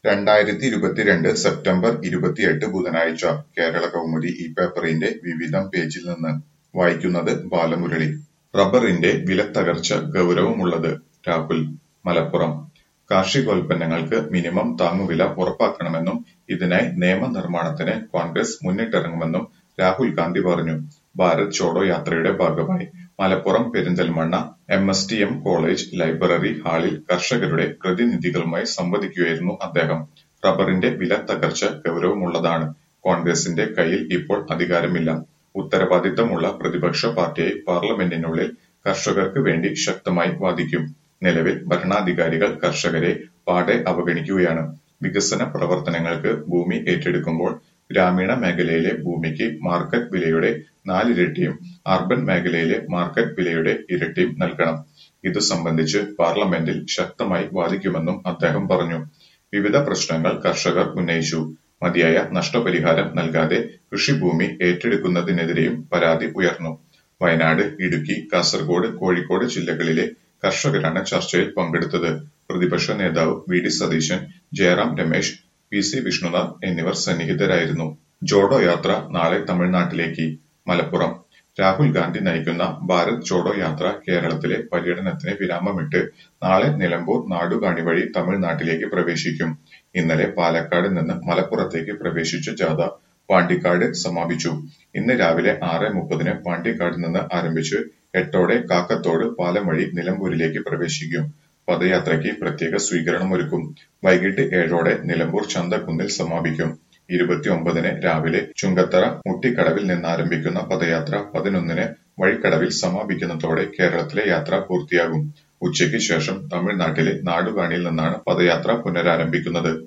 രണ്ടായിരത്തി ഇരുപത്തിരണ്ട് സെപ്റ്റംബർ ഇരുപത്തിയെട്ട് ബുധനാഴ്ച കേരളകൗമുദി ഈ പേപ്പറിന്റെ വിവിധം പേജിൽ നിന്ന് വായിക്കുന്നത് ബാലമുരളി റബ്ബറിന്റെ വിലത്തകർച്ച ഗൗരവമുള്ളത് രാഹുൽ മലപ്പുറം കാർഷികോൽപ്പന്നങ്ങൾക്ക് മിനിമം താങ്ങുവില ഉറപ്പാക്കണമെന്നും ഇതിനായി നിയമനിർമ്മാണത്തിന് കോൺഗ്രസ് മുന്നിട്ടിറങ്ങുമെന്നും രാഹുൽ ഗാന്ധി പറഞ്ഞു ഭാരത് ചോഡോ യാത്രയുടെ ഭാഗമായി Malappuram Perinthalmanna M S T M college library ഹാളിൽ കർഷകരുടെ പ്രതിനിധികളുമായി സംവദിക്കുകയായിരുന്നു അദ്ദേഹം റബ്ബറിന്റെ വില തകർച്ച ഗൗരവമുള്ളതാണ് കോൺഗ്രസിന്റെ കയ്യിൽ ഇപ്പോൾ അധികാരമില്ല ഉത്തരവാദിത്തമുള്ള പ്രതിപക്ഷ പാർട്ടിയായി പാർലമെന്റിനുള്ളിൽ കർഷകർക്ക് വേണ്ടി ശക്തമായി വാദിക്കും നിലവിൽ ഭരണാധികാരികൾ കർഷകരെ പാടെ അവഗണിക്കുകയാണ് വികസന പ്രവർത്തനങ്ങൾക്ക് ഭൂമി ഏറ്റെടുക്കുമ്പോൾ ഗ്രാമീണ മേഖലയിലെ ഭൂമിക്ക് മാർക്കറ്റ് വിലയുടെ നാലിരട്ടിയും അർബൻ മേഖലയിലെ മാർക്കറ്റ് വിലയുടെ ഇരട്ടിയും നൽകണം ഇതു സംബന്ധിച്ച് പാർലമെന്റിൽ ശക്തമായി വാദിക്കുമെന്നും അദ്ദേഹം പറഞ്ഞു വിവിധ പ്രശ്നങ്ങൾ കർഷകർ ഉന്നയിച്ചു മതിയായ നഷ്ടപരിഹാരം നൽകാതെ കൃഷിഭൂമി ഏറ്റെടുക്കുന്നതിനെതിരെയും പരാതി ഉയർന്നു വയനാട് ഇടുക്കി കാസർഗോഡ് കോഴിക്കോട് ജില്ലകളിലെ കർഷകരാണ് ചർച്ചയിൽ പങ്കെടുത്തത് പ്രതിപക്ഷ നേതാവ് V D Satheesan Jairam Ramesh P C Vishnunath എന്നിവർ സന്നിഹിതരായിരുന്നു ജോഡോ യാത്ര നാളെ തമിഴ്നാട്ടിലേക്ക് മലപ്പുറം രാഹുൽ ഗാന്ധി നയിക്കുന്ന ഭാരത് ജോഡോ യാത്ര കേരളത്തിലെ പര്യടനത്തിന് വിരാമമിട്ട് നാളെ നിലമ്പൂർ നാടുകാണി വഴി തമിഴ്നാട്ടിലേക്ക് പ്രവേശിക്കും ഇന്നലെ പാലക്കാട് നിന്ന് മലപ്പുറത്തേക്ക് പ്രവേശിച്ച ജാഥ പാണ്ടിക്കാട് സമാപിച്ചു ഇന്ന് രാവിലെ ആറ് മുപ്പതിന് പാണ്ടിക്കാട് നിന്ന് ആരംഭിച്ച് എട്ടോടെ കാക്കത്തോട് പാലം വഴി നിലമ്പൂരിലേക്ക് പ്രവേശിക്കും പദയാത്രയ്ക്ക് പ്രത്യേക സ്വീകരണമൊരുക്കും വൈകിട്ട് ഏഴോടെ നിലമ്പൂർ ചന്തക്കുന്നിൽ സമാപിക്കും ഇരുപത്തിയൊമ്പതിന് രാവിലെ ചുങ്കത്തറ മുട്ടിക്കടവിൽ നിന്നാരംഭിക്കുന്ന പദയാത്ര പതിനൊന്നിന് വഴിക്കടവിൽ സമാപിക്കുന്നതോടെ കേരളത്തിലെ യാത്ര പൂർത്തിയാകും ഉച്ചയ്ക്ക് ശേഷം തമിഴ്നാട്ടിലെ നാടുകാണിയിൽ നിന്നാണ് പദയാത്ര പുനരാരംഭിക്കുന്നത്